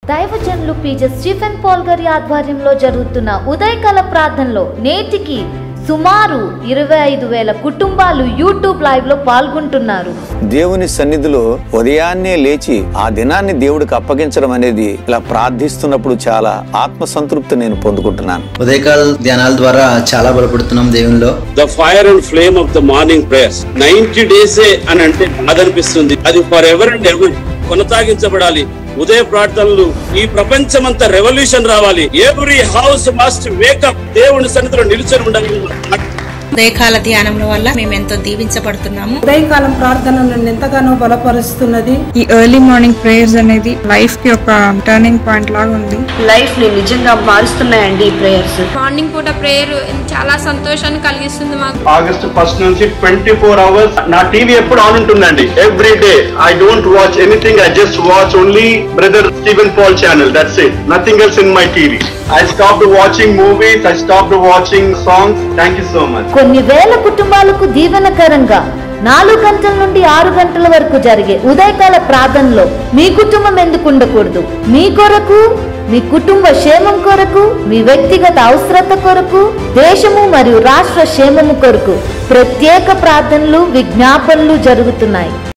దైవజనులు PJ Stephen Paul గారి ఆధ్వర్యంలో జరుగుతున్న ఉదయకాల ప్రార్థనలో నేటికి సుమారు ఇరవై ఐదు వేల కుటుంబాలు యూట్యూబ్ లైవ్ లో పాల్గొంటున్నారు దేవుని సన్నిధిలో ఉదయాన్నే లేచి ఆ దినాన్ని దేవుడికి అప్పగించడం అనేది ఇలా ప్రార్థిస్తున్నప్పుడు చాలా ఆత్మ సంతృప్తి నేను పొందుకుంటున్నాను ఉదయకాల ధ్యానాల ద్వారా చాలా బలపడుతున్నాం దేవునిలో the fire and flame of the morning prayers ninety డేసే అని అంటే బాధ అనిపిస్తుంది అది ఫర్ ఎవర్ అండ్ ఎవర్ కొనసాగించబడాలి ఉదయ ప్రార్థనలు ఈ ప్రపంచమంతా రెవల్యూషన్ రావాలి ఎవ్రీ హౌస్ మస్ట్ వేకప్ దేవుని సన్నిధిలో నిలిచి ఉండాలి ఉదయకాల ధ్యానంలో వల్ల మేము ఎంతో దీవించబడుతున్నాము ఉదయకాలం ప్రార్థన నన్ను ఎంతగానో బలపరుస్తున్నది ఈ ఎర్లీ మార్నింగ్ ప్రేయర్స్ అనేది లైఫ్ కి ఒక టర్నింగ్ పాయింట్ లాగా ఉంది లైఫ్ ని నిజంగా మారుస్తున్నాయండి ఈ ప్రేయర్స్ మార్నింగ్ పూట ప్రేయర్ చాలా సంతోషాన్ని కలిగిస్తుంది మాకు ఆగస్ట్ ఫస్ట్ నుంచి ట్వంటీ ఫోర్ అవర్స్ నా టీవీ ఎప్పుడు ఆన్ ఉంటుందండి every day I don't watch anything I just watch only brother Stephen Paul channel that's it nothing else in my TV I stop watching movies I stop watching songs thank you so much కొన్ని వేల కుటుంబాలకు దీవెనకరంగా నాలుగు గంటల నుండి ఆరు గంటల వరకు జరిగే ఉదయకాల ప్రార్థనలో మీ కుటుంబం ఎందుకు ఉండకూడదు మీ కొరకు మీ కుటుంబ క్షేమం కొరకు మీ వ్యక్తిగత అవసరత కొరకు దేశము మరియు రాష్ట్ర క్షేమము కొరకు ప్రత్యేక ప్రార్థనలు విజ్ఞాపనలు జరుగుతున్నాయి